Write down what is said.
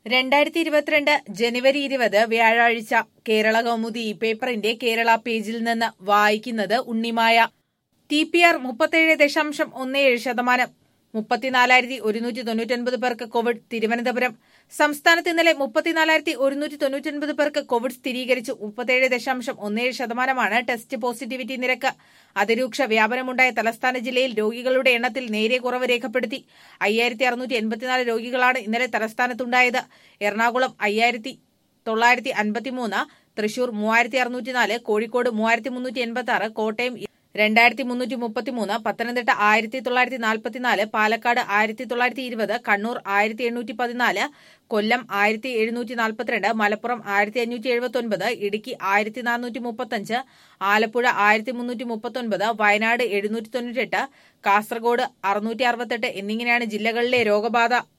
രണ്ടായിരത്തി ഇരുപത്തിരണ്ട് ജനുവരി ഇരുപത് വ്യാഴാഴ്ച കേരള കൗമുദി ഈ പേപ്പറിന്റെ കേരള പേജിൽ നിന്ന് വായിക്കുന്നത് ഉണ്ണിമായ ടി പി ആർ മുപ്പത്തേഴ് ദശാംശം ഒന്ന് ഏഴ് ശതമാനം മുപ്പത്തിനാലായിരത്തി ഒരുന്നൂറ്റി തൊണ്ണൂറ്റൊൻപത് പേർക്ക് കോവിഡ് തിരുവനന്തപുരം സംസ്ഥാനത്ത് ഇന്നലെ മുപ്പത്തിനാലായിരത്തി ഒരുന്നൂറ്റി തൊണ്ണൂറ്റൊൻപത് പേർക്ക് കോവിഡ് സ്ഥിരീകരിച്ചു മുപ്പത്തേഴ് ദശാംശം ഒന്നേഴ് ശതമാനമാണ് ടെസ്റ്റ് പോസിറ്റിവിറ്റി നിരക്ക് അതിരൂക്ഷ വ്യാപനമുണ്ടായ തലസ്ഥാന ജില്ലയിൽ രോഗികളുടെ എണ്ണത്തിൽ നേരിയ കുറവ് രേഖപ്പെടുത്തി അയ്യായിരത്തി അറുന്നൂറ്റി എൺപത്തിനാല് രോഗികളാണ് ഇന്നലെ തലസ്ഥാനത്തുണ്ടായത് എറണാകുളം അയ്യായിരത്തി തൊള്ളായിരത്തി അൻപത്തിമൂന്ന് തൃശൂർ മൂവായിരത്തി അറുന്നൂറ്റിനാല് കോഴിക്കോട് മൂവായിരത്തി മുന്നൂറ്റി എൺപത്തി ആറ് കോട്ടയം രണ്ടായിരത്തി മുന്നൂറ്റി മുപ്പത്തിമൂന്ന് പത്തനംതിട്ട ആയിരത്തി തൊള്ളായിരത്തി നാൽപ്പത്തിനാല് പാലക്കാട് ആയിരത്തി തൊള്ളായിരത്തി ഇരുപത് കണ്ണൂർ ആയിരത്തി എണ്ണൂറ്റി പതിനാല് കൊല്ലം ആയിരത്തി എഴുന്നൂറ്റി നാൽപ്പത്തിരണ്ട് മലപ്പുറം ആയിരത്തി അഞ്ഞൂറ്റി എഴുപത്തി ഒൻപത് ഇടുക്കി ആയിരത്തി നാനൂറ്റി മുപ്പത്തഞ്ച് ആലപ്പുഴ ആയിരത്തി മുന്നൂറ്റി മുപ്പത്തൊൻപത് വയനാട് എഴുന്നൂറ്റി തൊണ്ണൂറ്റെട്ട് കാസർഗോഡ് അറുന്നൂറ്റി അറുപത്തെട്ട് എന്നിങ്ങനെയാണ് ജില്ലകളിലെ രോഗബാധ